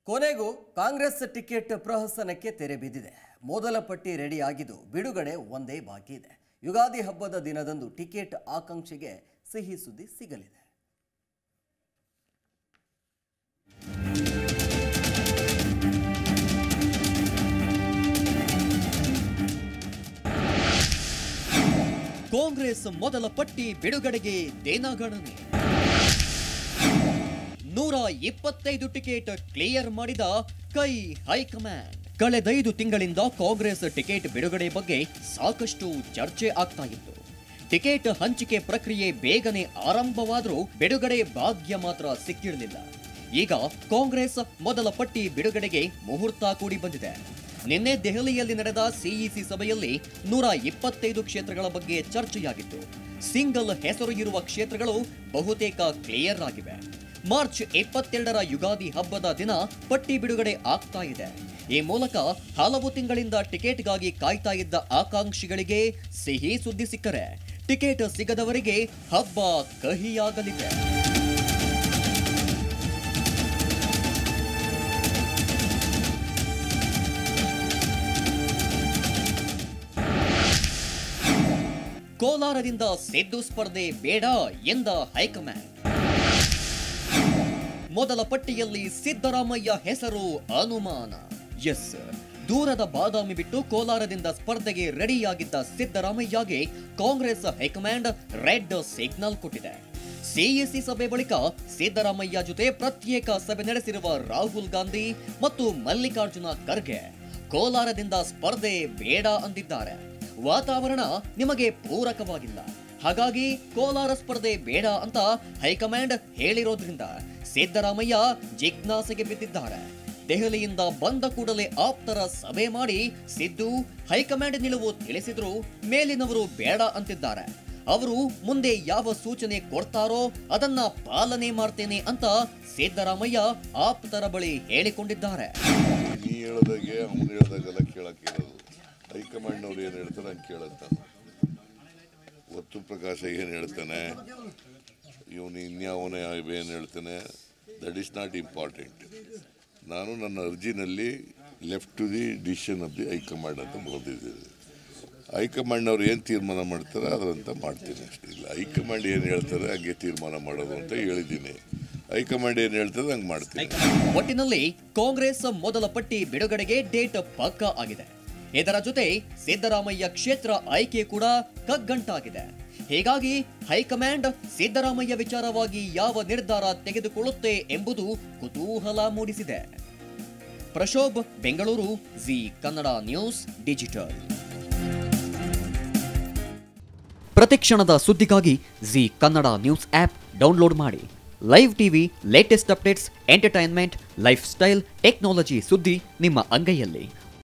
ಕೊನೆಗೂ ಕಾಂಗ್ರೆಸ್ ಟಿಕೆಟ್ ಪ್ರಹಸನಕ್ಕೆ ತೆರೆ ಬಿದ್ದಿದೆ ಮೊದಲ ಪಟ್ಟಿ ರೆಡಿ ಆಗಿದ್ದು ಬಿಡುಗಡೆ ಒಂದೇ ಬಾಕಿ ಇದೆ ಯುಗಾದಿ ಹಬ್ಬದ ದಿನದಂದು ಟಿಕೆಟ್ ಆಕಾಂಕ್ಷಿಗೆ ಸಿಹಿ ಸುದ್ದಿ ಸಿಗಲಿದೆ ಕಾಂಗ್ರೆಸ್ ಮೊದಲ ಪಟ್ಟಿ ಬಿಡುಗಡೆಗೆ ದೇನಾಗಣನೆ ನೂರ ಇಪ್ಪತ್ತೈದು ಟಿಕೆಟ್ ಕ್ಲಿಯರ್ ಮಾಡಿದ ಕೈ ಹೈಕಮಾಂಡ್ ಕಳೆದೈದು ತಿಂಗಳಿಂದ ಕಾಂಗ್ರೆಸ್ ಟಿಕೆಟ್ ಬಿಡುಗಡೆ ಬಗ್ಗೆ ಸಾಕಷ್ಟು ಚರ್ಚೆ ಆಗ್ತಾ ಇತ್ತು ಟಿಕೆಟ್ ಹಂಚಿಕೆ ಪ್ರಕ್ರಿಯೆ ಬೇಗನೆ ಆರಂಭವಾದರೂ ಬಿಡುಗಡೆ ಭಾಗ್ಯ ಮಾತ್ರ ಸಿಕ್ಕಿರಲಿಲ್ಲ ಈಗ ಕಾಂಗ್ರೆಸ್ ಮೊದಲ ಪಟ್ಟಿ ಬಿಡುಗಡೆಗೆ ಮುಹೂರ್ತ ಕೂಡಿ ಬಂದಿದೆ ನಿನ್ನೆ ದೆಹಲಿಯಲ್ಲಿ ನಡೆದ ಸಿಇಸಿ ಸಭೆಯಲ್ಲಿ ನೂರ ಇಪ್ಪತ್ತೈದು ಕ್ಷೇತ್ರಗಳ ಬಗ್ಗೆ ಚರ್ಚೆಯಾಗಿತ್ತು ಸಿಂಗಲ್ ಹೆಸರು ಇರುವ ಕ್ಷೇತ್ರಗಳು ಬಹುತೇಕ ಕ್ಲಿಯರ್ ಆಗಿವೆ ಮಾರ್ಚ್ ಇಪ್ಪತ್ತೆರಡರ ಯುಗಾದಿ ಹಬ್ಬದ ದಿನ ಪಟ್ಟಿ ಬಿಡುಗಡೆ ಆಗ್ತಾ ಇದೆ ಈ ಮೂಲಕ ಹಲವು ತಿಂಗಳಿಂದ ಟಿಕೆಟ್ಗಾಗಿ ಕಾಯ್ತಾ ಇದ್ದ ಆಕಾಂಕ್ಷಿಗಳಿಗೆ ಸಿಹಿ ಸುದ್ದಿ ಸಿಕ್ಕರೆ ಟಿಕೆಟ್ ಸಿಗದವರಿಗೆ ಹಬ್ಬ ಕಹಿಯಾಗಲಿದೆ ಕೋಲಾರದಿಂದ ಸಿದ್ದು ಸ್ಪರ್ಧೆ ಬೇಡ ಎಂದ ಹೈಕಮಾಂಡ್ ಮೊದಲ ಪಟ್ಟಿಯಲ್ಲಿ ಸಿದ್ದರಾಮಯ್ಯ ಹೆಸರು ಅನುಮಾನ ಎಸ್ ದೂರದ ಬಾದಾಮಿ ಬಿಟ್ಟು ಕೋಲಾರದಿಂದ ಸ್ಪರ್ಧೆಗೆ ರೆಡಿಯಾಗಿದ್ದ ಸಿದ್ದರಾಮಯ್ಯಗೆ ಕಾಂಗ್ರೆಸ್ ಹೈಕಮಾಂಡ್ ರೆಡ್ ಸಿಗ್ನಲ್ ಕೊಟ್ಟಿದೆ ಸಿಎಸಿ ಸಭೆ ಬಳಿಕ ಸಿದ್ದರಾಮಯ್ಯ ಜೊತೆ ಪ್ರತ್ಯೇಕ ಸಭೆ ನಡೆಸಿರುವ ರಾಹುಲ್ ಗಾಂಧಿ ಮತ್ತು ಮಲ್ಲಿಕಾರ್ಜುನ ಖರ್ಗೆ ಕೋಲಾರದಿಂದ ಸ್ಪರ್ಧೆ ಬೇಡ ಅಂದಿದ್ದಾರೆ ವಾತಾವರಣ ನಿಮಗೆ ಪೂರಕವಾಗಿಲ್ಲ ಹಾಗಾಗಿ ಕೋಲಾರ ಸ್ಪರ್ಧೆ ಬೇಡ ಅಂತ ಹೈಕಮಾಂಡ್ ಹೇಳಿರೋದ್ರಿಂದ ಸಿದ್ದರಾಮಯ್ಯ ಜಿಜ್ಞಾಸೆಗೆ ಬಿದ್ದಿದ್ದಾರೆ ದೆಹಲಿಯಿಂದ ಬಂದ ಕೂಡಲೇ ಆಪ್ತರ ಸಭೆ ಮಾಡಿ ಸಿದ್ದು ಹೈಕಮಾಂಡ್ ನಿಲುವು ತಿಳಿಸಿದ್ರು ಮೇಲಿನವರು ಬೇಡ ಅಂತಿದ್ದಾರೆ ಅವರು ಮುಂದೆ ಯಾವ ಸೂಚನೆ ಕೊಡ್ತಾರೋ ಅದನ್ನ ಪಾಲನೆ ಮಾಡ್ತೇನೆ ಅಂತ ಸಿದ್ದರಾಮಯ್ಯ ಆಪ್ತರ ಬಳಿ ಹೇಳಿಕೊಂಡಿದ್ದಾರೆ ನೀ ಹೇಳ್ದಾಗೆ ಅವ್ನು ಹೇಳ್ದಾಗೆಲ್ಲ ಕೇಳಕ್ಕಿರೋದು ಹೈಕಮಾಂಡ್ನವ್ರು ಏನು ಹೇಳ್ತಾರೆ ಹಂಗೆ ಕೇಳತ್ತ ಒತ್ತು ಪ್ರಕಾಶ ಏನು ಹೇಳ್ತಾನೆ ಇವನು ಇನ್ಯಾವನೇ ಏನು ಹೇಳ್ತಾನೆ ದಟ್ ಈಸ್ ನಾಟ್ ಇಂಪಾರ್ಟೆಂಟ್ ನಾನು ನನ್ನ ಅರ್ಜಿನಲ್ಲಿ left to the decision of the high command ಅಂತ ಬರೆದಿದ್ದೀನಿ ಹೈಕಮಾಂಡ್ನವ್ರು ಏನು ತೀರ್ಮಾನ ಮಾಡ್ತಾರೆ ಅದರಂತ ಮಾಡ್ತೀನಿ ಅಷ್ಟೇ ಇಲ್ಲ ಹೈಕಮಾಂಡ್ ಏನು ಹೇಳ್ತಾರೆ ಹಂಗೆ ತೀರ್ಮಾನ ಮಾಡೋದು ಅಂತ ಹೇಳಿದ್ದೀನಿ ಹೈಕಮಾಂಡ್ ಏನು ಹೇಳ್ತದೆ ಹಂಗೆ ಮಾಡ್ತೀನಿ ಒಟ್ಟಿನಲ್ಲಿ ಕಾಂಗ್ರೆಸ್ ಮೊದಲ ಪಟ್ಟಿ ಬಿಡುಗಡೆಗೆ ಡೇಟ್ ಪಕ್ಕಾ ಆಗಿದೆ ಇದರ ಜೊತೆ ಸಿದ್ದರಾಮಯ್ಯ ಕ್ಷೇತ್ರ ಆಯ್ಕೆ ಕೂಡ ಕಗ್ಗಂಟಾಗಿದೆ ಹೀಗಾಗಿ ಹೈಕಮಾಂಡ್ ಸಿದ್ದರಾಮಯ್ಯ ವಿಚಾರವಾಗಿ ಯಾವ ನಿರ್ಧಾರ ತೆಗೆದುಕೊಳ್ಳುತ್ತೆ ಎಂಬುದು ಕುತೂಹಲ ಮೂಡಿಸಿದೆ Prashobh Bengaluru Zee Kannada news digital ಪ್ರತಿಕ್ಷಣದ ಸುದ್ದಿಗಾಗಿ Zee Kannada news app download ಮಾಡಿ live TV latest updates entertainment lifestyle technology ಸುದ್ದಿ ನಿಮ್ಮ ಅಂಗೈಯಲ್ಲಿ